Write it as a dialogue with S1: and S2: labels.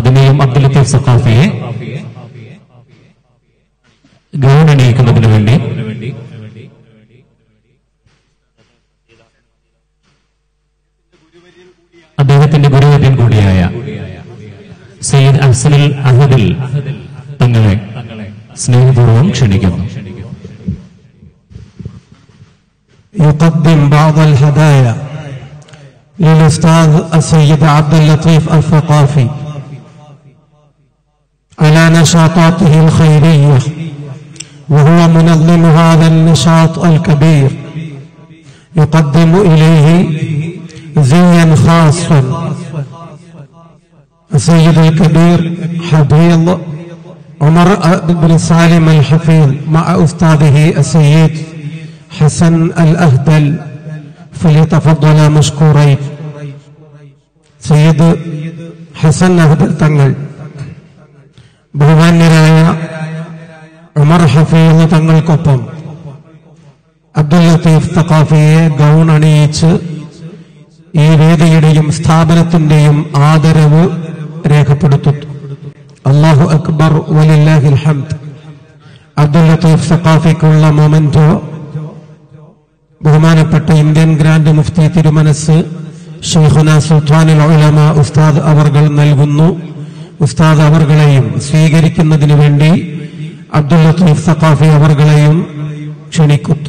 S1: അതിനെയും അബ്ദുൽ ലത്തീഫ് സഖാഫിയെ ഗൗൺ അണിയിക്കുന്നതിന് വേണ്ടി അദ്ദേഹത്തിന്റെ ഗുരുവര്യൻ കൂടിയായ സയ്യിദ് അഹ്സനുൽ അഹദിൽ തങ്ങളെ സ്നേഹപൂർവ്വം ക്ഷണിക്കുന്നു
S2: يقدم بعض الهدايا للأستاذ السيد عبد اللطيف الثقافي على نشاطاته الخيرية وهو منظم هذا النشاط الكبير يقدم إليه زيا خاصا السيد الكبير حفيظ عمر بن سالم الحفيظ مع أستاذه السيد حسن الأهدل فليتفضل مشكورين സയ്യിദ് ഹസൻ അഹദൽ തങ്ങൾ ബഹുമാന്യരായ ഉമർ ഹഫീദ് തങ്ങൾക്കൊപ്പം അബ്ദുൽ ലത്തീഫ് തക്കാഫിയെ ഗൗൺ അണിയിച്ച് ഈ വേദിയുടെയും സ്ഥാപനത്തിന്റെയും ആദരവ് രേഖപ്പെടുത്തുന്നു അള്ളാഹു അക്ബർ വലില്ലാഹിൽ ഹംദ് അബ്ദുൽ ലത്തീഫ് സഖാഫിക്കുള്ള മൊമെന്റോ ബഹുമാനപ്പെട്ട ഇന്ത്യൻ ഗ്രാൻഡ് മുഫ്തി തിരുമനസ് ഷെയ്ഖുന സുൽത്താനുൽ ഉലമ ഉസ്താദ് അവർകൾ നൽകുന്നു ഉസ്താദ് അവർകളെയും സ്വീകരിക്കുന്നതിന് വേണ്ടി അബ്ദുൽ ലത്തീഫ് സഖാഫി അവർകളെയും ക്ഷണിക്കുന്നു